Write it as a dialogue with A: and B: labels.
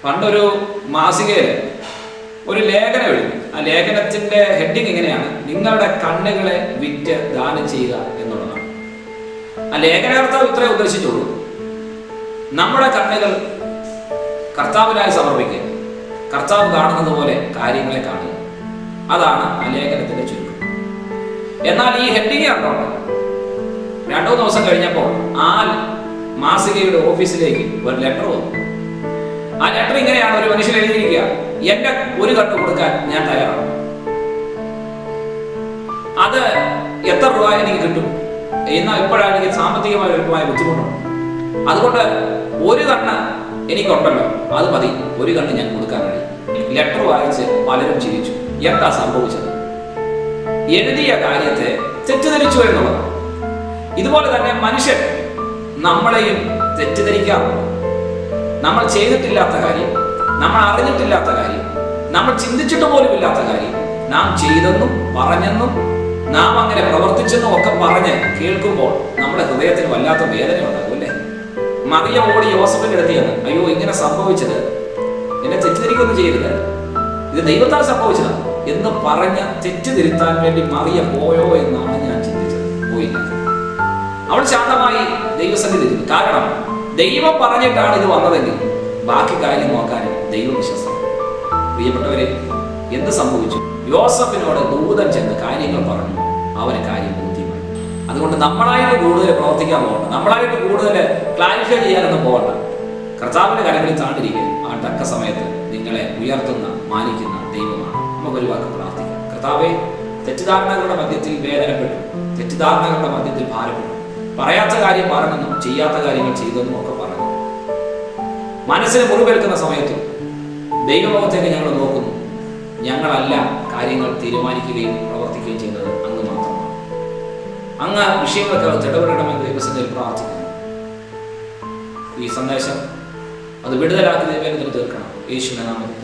A: പണ്ടൊരു മാസികയിൽ ഒരു ലേഖനം എഴുതി ആ ലേഖനത്തിന്റെ ഹെഡിങ് ഇങ്ങനെയാണ് നിങ്ങളുടെ കണ്ണുകളെ വിറ്റ് ദാനം ചെയ്യുക എന്നുള്ളതാണ് ആ ലേഖനാർത്ഥം ഇത്രേ ഉദ്ദേശിച്ചുള്ളൂ നമ്മുടെ കണ്ണുകൾ കർത്താവിനായി സമർപ്പിക്കുക കർത്താവ് കാണുന്നത് പോലെ കാര്യങ്ങളെ കാണുക അതാണ് ആ ലേഖനത്തിന്റെ ചുരുക്കം എന്നാൽ ഈ ഹെഡിങ് കണ്ടോണ്ട് രണ്ടു ദിവസം കഴിഞ്ഞപ്പോൾ ആ മാസികയുടെ ഓഫീസിലേക്ക് ഒരു ലെറ്റർ വന്നു ആ ലെറ്റർ ഇങ്ങനെയാണ് ഒരു മനുഷ്യൻ എഴുതിയിരിക്കുക എന്റെ ഒരു കട്ട് കൊടുക്കാൻ ഞാൻ തയ്യാറാണ് അത് എത്ര രൂപ എനിക്ക് കിട്ടും എന്നാൽ ഇപ്പോഴാണ് എനിക്ക് സാമ്പത്തികമായി ഒരുപാട് ബുദ്ധിമുട്ടുണ്ട് അതുകൊണ്ട് ഒരു കണ്ണ് എനിക്കുണ്ടല്ലോ അത് മതി ഒരു കണ്ണ് ഞാൻ കൊടുക്കാൻ കഴിയും ലെറ്റർ വായിച്ച് പലരും ചിരിച്ചു എന്താ സംഭവിച്ചത് എഴുതിയ കാര്യത്തെ തെറ്റിദ്ധരിച്ചു എന്നുള്ളതാണ് ഇതുപോലെ തന്നെ മനുഷ്യൻ നമ്മളെയും തെറ്റിദ്ധരിക്കാറുണ്ട് നമ്മൾ ചെയ്തിട്ടില്ലാത്ത കാര്യം നമ്മൾ അറിഞ്ഞിട്ടില്ലാത്ത കാര്യം നമ്മൾ ചിന്തിച്ചിട്ട് പോലും ഇല്ലാത്ത കാര്യം നാം ചെയ്തെന്നും പറഞ്ഞെന്നും നാം അങ്ങനെ പ്രവർത്തിച്ചെന്നും ഒക്കെ പറഞ്ഞ് കേൾക്കുമ്പോൾ നമ്മുടെ ഹൃദയത്തിന് വല്ലാത്ത വേദന ഉണ്ടാകും അല്ലേ മറിയ ഓടി യോസഫിന്റെ അടുത്തിയാണ് അയ്യോ ഇങ്ങനെ സംഭവിച്ചത് എന്നെ തെറ്റിദ്ധരിക്കൊന്നും ചെയ്യരുത് ഇത് ദൈവത്താൽ സംഭവിച്ചതാണ് എന്ന് പറഞ്ഞ് തെറ്റിദ്ധരുത്താൻ വേണ്ടി മറിയ പോയോ എന്നാണ് ഞാൻ ചിന്തിച്ചത് പോയില്ല അവൾ ശാന്തമായി ദൈവസന്നിധി ഇരുന്നു കാരണം ദൈവം പറഞ്ഞിട്ടാണ് ഇത് വന്നതെങ്കിൽ ബാക്കി കാര്യം നോക്കാനും ദൈവം വിശ്വസം പ്രിയപ്പെട്ടവരെ എന്ത് സംഭവിച്ചു യോസഫിനോട് ദൂതൻ ചെന്ന് കാര്യങ്ങൾ പറഞ്ഞു അവന് കാര്യം ബോധ്യമായി അതുകൊണ്ട് നമ്മളായിട്ട് കൂടുതൽ പ്രവർത്തിക്കാൻ പോകണ്ട നമ്മളായിട്ട് കൂടുതൽ ക്ലാരിഫൈ ചെയ്യാനൊന്നും പോകണ്ട കർത്താവിന്റെ കരങ്ങളിൽ താണ്ടിരിക്കുക ആ തക്ക സമയത്ത് നിങ്ങളെ ഉയർത്തുന്ന മാനിക്കുന്ന ദൈവമാണ് നമുക്കൊരു വാക്ക് പ്രാർത്ഥിക്കാം കർത്താവെ തെറ്റിദ്ധാരണകളുടെ മധ്യത്തിൽ വേദനപ്പെട്ടു തെറ്റിദ്ധാരണകളുടെ മധ്യത്തിൽ ഭാരപ്പെട്ടു പറയാത്ത കാര്യം പറഞ്ഞെന്നും ചെയ്യാത്ത കാര്യങ്ങൾ ചെയ്തെന്നും ഒക്കെ പറഞ്ഞു മനസ്സിന് മുറിവേൽക്കുന്ന സമയത്തും ദൈവമുഖത്തേക്ക് ഞങ്ങൾ നോക്കുന്നു ഞങ്ങളല്ല കാര്യങ്ങൾ തീരുമാനിക്കുകയും പ്രവർത്തിക്കുകയും ചെയ്യുന്നത് അങ്ങ് മാത്രമാണ് അങ്ങ് വിഷയങ്ങൾക്ക് ഇടപെടണമെന്ന് ദൈവസന്നിധിയിൽ പ്രാർത്ഥിക്കുന്നു ഈ സന്ദേശം അത് വിടുതലാക്കി ദൈവം തീർക്കണം യേശുവിന്റെ നാമത്തിൽ